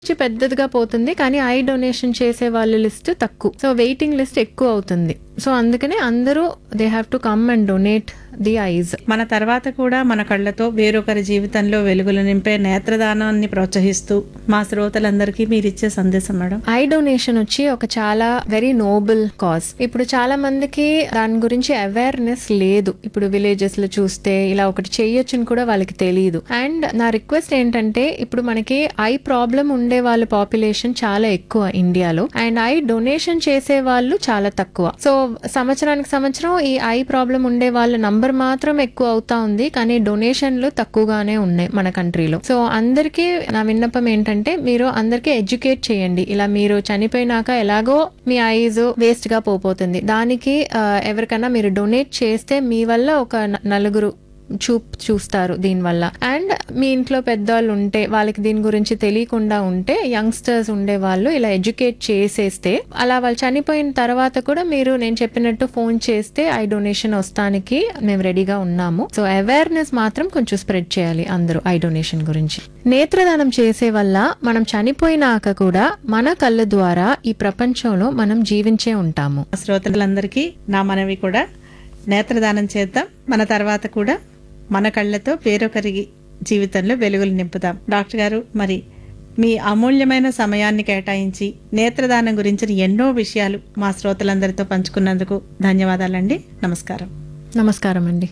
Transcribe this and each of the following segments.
list పెద్దదిగా పోతుంది కానీ ఐ డొనేషన్ చేసే వాళ్ళ లిస్ట్ తక్కువ సో వెయిటింగ్ లిస్ట్ ఎక్కువ అవుతుంది సో అందుకనే అందరూ they have to come and donate the eyes మన తర్వాత కూడా మన కళ్ళతో వేరొకరి జీవితంలో వెలుగులు నింపే నేత్రదానాన్ని ప్రోత్సహిస్తూ మా శ్రోతలందరికీ మీరు ఇచ్చే సందేశం మేడం ఐ డొనేషన్ వచ్చి ఒక చాలా వెరీ నోబుల్ కాజ్ ఇప్పుడు చాలా మందికి దాని గురించి అవేర్నెస్ లేదు ఇప్పుడు విలేజెస్ లో చూస్తే ఇలా ఒకటి చెయ్యొచ్చని కూడా వాళ్ళకి తెలియదు అండ్ నా రిక్వెస్ట్ ఏంటంటే ఇప్పుడు మనకి ఐ ప్రాబ్లం ఉండే వాళ్ళ పాపులేషన్ చాలా ఎక్కువ ఇండియాలో అండ్ ఐ డొనేషన్ చేసే వాళ్ళు చాలా తక్కువ సో సంవత్సరానికి సంవత్సరం ఈ ఐ ప్రాబ్లం ఉండే వాళ్ళ నంబర్ మాత్రం ఎక్కువ అవుతా ఉంది కానీ డొనేషన్లు తక్కువగానే ఉన్నాయి మన కంట్రీలో సో అందరికీ నా విన్నపం ఏంటంటే మీరు అందరికీ ఎడ్యుకేట్ చేయండి ఇలా మీరు చనిపోయినాక ఎలాగో మీ ఐజ్ వేస్ట్ గా పోపోతుంది దానికి ఆ, ఎవరికైనా మీరు డొనేట్ చేస్తే మీ వల్ల ఒక న- నలుగురు చూ చూస్తారు దీనివల్ల అండ్ మీ ఇంట్లో పెద్దవాళ్ళు ఉంటే వాళ్ళకి దీని గురించి తెలియకుండా ఉంటే యంగ్స్టర్స్ ఉండే వాళ్ళు ఇలా ఎడ్యుకేట్ చేసేస్తే అలా వాళ్ళు చనిపోయిన తర్వాత కూడా మీరు నేను చెప్పినట్టు ఫోన్ చేస్తే ఐ డొనేషన్ వస్తానికి మేము రెడీగా ఉన్నాము సో అవేర్నెస్ మాత్రం కొంచెం స్ప్రెడ్ చేయాలి అందరూ ఐ డొనేషన్ గురించి నేత్రదానం చేసే వల్ల మనం చనిపోయినాక కూడా మన కళ్ళ ద్వారా ఈ ప్రపంచంలో మనం జీవించే ఉంటాము మా శ్రోతలందరికీ నా మనవి కూడా నేత్రదానం చేద్దాం మన తర్వాత కూడా మన కళ్ళతో వేరొకరి జీవితంలో వెలుగులు నింపుదాం డాక్టర్ గారు మరి మీ అమూల్యమైన సమయాన్ని కేటాయించి నేత్రదానం గురించిన ఎన్నో విషయాలు మా శ్రోతలందరితో పంచుకున్నందుకు ధన్యవాదాలండి నమస్కారం నమస్కారం అండి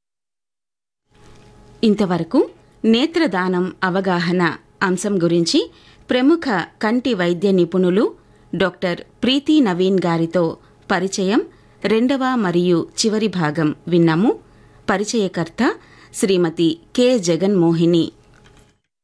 ఇంతవరకు నేత్రదానం అవగాహన అంశం గురించి ప్రముఖ కంటి వైద్య నిపుణులు డాక్టర్ ప్రీతి నవీన్ గారితో పరిచయం రెండవ మరియు చివరి భాగం విన్నాము పరిచయకర్త శ్రీమతి కె జగన్మోహిని